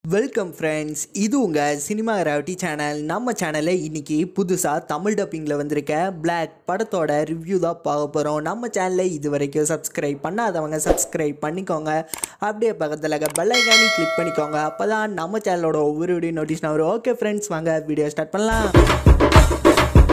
welcome friends இது உங்கள் cinema gravity channel நம்ம சேனலில் இன்னைக்கு புதுசாக தமிழ் டப்பிங்கில் வந்திருக்க Black படத்தோட ரிவ்யூ தான் பார்க்க போகிறோம் நம்ம சேனலை இது வரைக்கும் சப்ஸ்கிரைப் பண்ணாதவங்க சப்ஸ்கிரைப் பண்ணிக்கோங்க அப்படியே பக்கத்தில் பெல் ஐக்கானி கிளிக் பண்ணிக்கோங்க அப்போ தான் நம்ம சேனலோட ஒவ்வொரு வீடியோ நோட்டிஸ் வரும் ஓகே ஃப்ரெண்ட்ஸ் வாங்க வீடியோ ஸ்டார்ட் பண்ணலாம்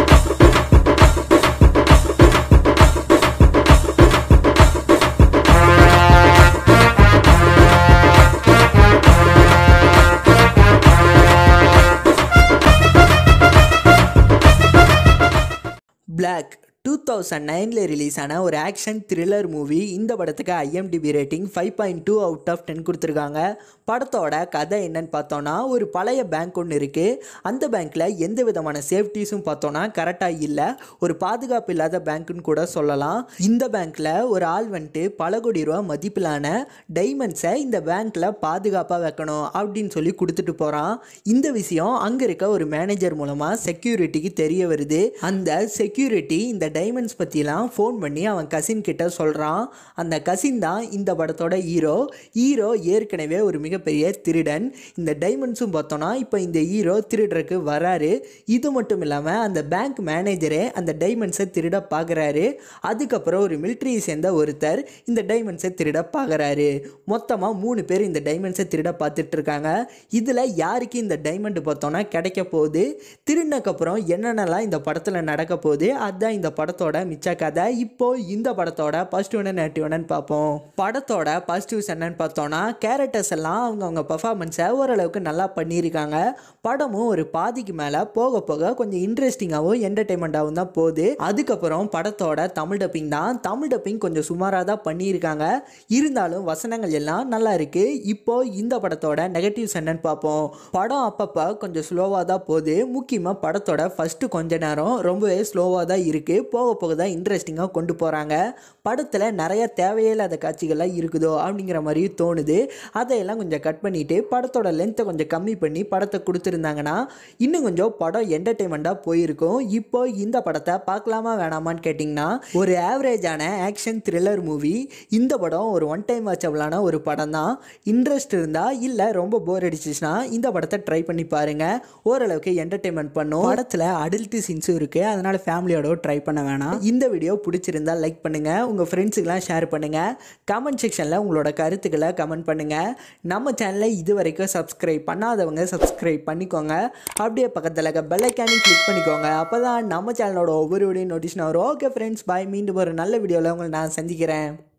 பிளாக் டூ தௌசண்ட் நைனில் ரிலீஸ் ஆன ஒரு ஆக்ஷன் த்ரில்லர் மூவி இந்த படத்துக்கு IMDb rating five point two out of ten கொடுத்துருக்காங்க படத்தோட கதை என்னன்னு பார்த்தோன்னா ஒரு பழைய பேங்க் ஒன்று இருக்குது அந்த பேங்க்கில் எந்த விதமான சேஃப்டிஸும் பார்த்தோன்னா கரெக்டாக இல்லை ஒரு பாதுகாப்பு இல்லாத பேங்க்குன்னு கூட சொல்லலாம் இந்த பேங்க்கில் ஒரு ஆள் வந்துட்டு பல கோடி ரூபா மதிப்பிலான டைமண்ட்ஸை இந்த பேங்க்கில் பாதுகாப்பாக வைக்கணும் அப்படின்னு சொல்லி கொடுத்துட்டு போகிறான் இந்த விஷயம் அங்கே இருக்க ஒரு மேனேஜர் மூலமாக செக்யூரிட்டிக்கு தெரிய வருது அந்த செக்யூரிட்டி இந்த டைமண்ட்ஸ் பற்றிலாம் ஃபோன் பண்ணி அவன் கசின் கிட்ட சொல்கிறான் அந்த கசின் தான் இந்த படத்தோட ஹீரோ ஹீரோ ஏற்கனவே ஒரு மிகப்பெரிய திருடன் இந்த டைமண்ட்ஸும் பார்த்தோன்னா இப்போ இந்த ஹீரோ திருடுறதுக்கு வராரு இது மட்டும் இல்லாமல் அந்த பேங்க் மேனேஜரே அந்த டைமண்ட்ஸை திருட பார்க்குறாரு அதுக்கப்புறம் ஒரு மிலிட்ரியை சேர்ந்த ஒருத்தர் இந்த டைமண்ட்ஸை திருட பார்க்குறாரு மொத்தமாக மூணு பேர் இந்த டைமண்ட்ஸை திருட பார்த்துட்டு இருக்காங்க இதில் யாருக்கு இந்த டைமண்ட் பார்த்தோன்னா கிடைக்க போகுது திருடினக்கப்புறம் என்னென்னலாம் இந்த படத்தில் நடக்க போகுது அதுதான் இந்த படத்தோட மிச்ச கதை இப்போ இந்த படத்தோட பாசிட்டிவ் ஒன்று நெகட்டிவ் என்னன்னு பார்ப்போம் படத்தோட பாசிட்டிவ்ஸ் என்னன்னு பார்த்தோன்னா கேரக்டர்ஸ் எல்லாம் அவங்கவுங்க பர்ஃபார்மன்ஸை ஓரளவுக்கு நல்லா பண்ணியிருக்காங்க படமும் ஒரு பாதிக்கு மேலே போக போக கொஞ்சம் இன்ட்ரெஸ்டிங்காகவும் என்டர்டைன்மெண்ட்டாகவும் தான் போகுது அதுக்கப்புறம் படத்தோட தமிழ் டப்பிங் தான் தமிழ் டப்பிங் கொஞ்சம் சுமாராக தான் பண்ணியிருக்காங்க இருந்தாலும் வசனங்கள் எல்லாம் நல்லா இருக்கு இப்போ இந்த படத்தோட நெகட்டிவ்ஸ் என்னன்னு பார்ப்போம் படம் அப்பப்போ கொஞ்சம் ஸ்லோவாக தான் போகுது முக்கியமாக படத்தோட ஃபஸ்ட்டு கொஞ்ச நேரம் ரொம்பவே ஸ்லோவாக தான் இருக்குது போக போக தான் இன்ட்ரெஸ்டிங்காக கொண்டு போகிறாங்க படத்தில் நிறைய தேவையில்லாத காட்சிகள்லாம் இருக்குதோ அப்படிங்கிற மாதிரி தோணுது அதையெல்லாம் கொஞ்சம் கட் பண்ணிவிட்டு படத்தோட லென்த்தை கொஞ்சம் கம்மி பண்ணி படத்தை கொடுத்துருந்தாங்கன்னா இன்னும் கொஞ்சம் படம் என்டர்டெயின்மெண்ட்டாக போயிருக்கும் இப்போ இந்த படத்தை பார்க்கலாமா வேணாமான்னு கேட்டிங்கன்னா ஒரு ஆவரேஜான ஆக்ஷன் த்ரில்லர் மூவி இந்த படம் ஒரு ஒன் டைம் வாட்சபிளான ஒரு படம் தான் இன்ட்ரெஸ்ட் இருந்தால் இல்லை ரொம்ப போர் அடிச்சிச்சுன்னா இந்த படத்தை ட்ரை பண்ணி பாருங்கள் ஓரளவுக்கு என்டர்டெயின்மெண்ட் பண்ணும் படத்தில் அடல்ட் சீன்ஸும் இருக்குது அதனால் ஃபேமிலியோட ட்ரை பண்ண வேணாம் இந்த வீடியோ பிடிச்சிருந்தா லைக் பண்ணுங்கள் உங்கள் ஃப்ரெண்ட்ஸுக்கெலாம் ஷேர் பண்ணுங்கள் கமெண்ட் செக்ஷனில் உங்களோட கருத்துக்களை கமெண்ட் பண்ணுங்கள் நம்ம சேனலை இது வரைக்கும் சப்ஸ்கிரைப் பண்ணாதவங்க சப்ஸ்கிரைப் பண்ணிக்கோங்க அப்படியே பக்கத்தில் இருக்க பெல் ஐக்கானி கிளிக் பண்ணிக்கோங்க அப்போ தான் நம்ம சேனலோட ஒவ்வொரு வீடியோ நோட்டிஸ் வரும் ஓகே ஃப்ரெண்ட்ஸ் பாய் மீண்டும் ஒரு நல்ல வீடியோவில் உங்களை நான் சந்திக்கிறேன்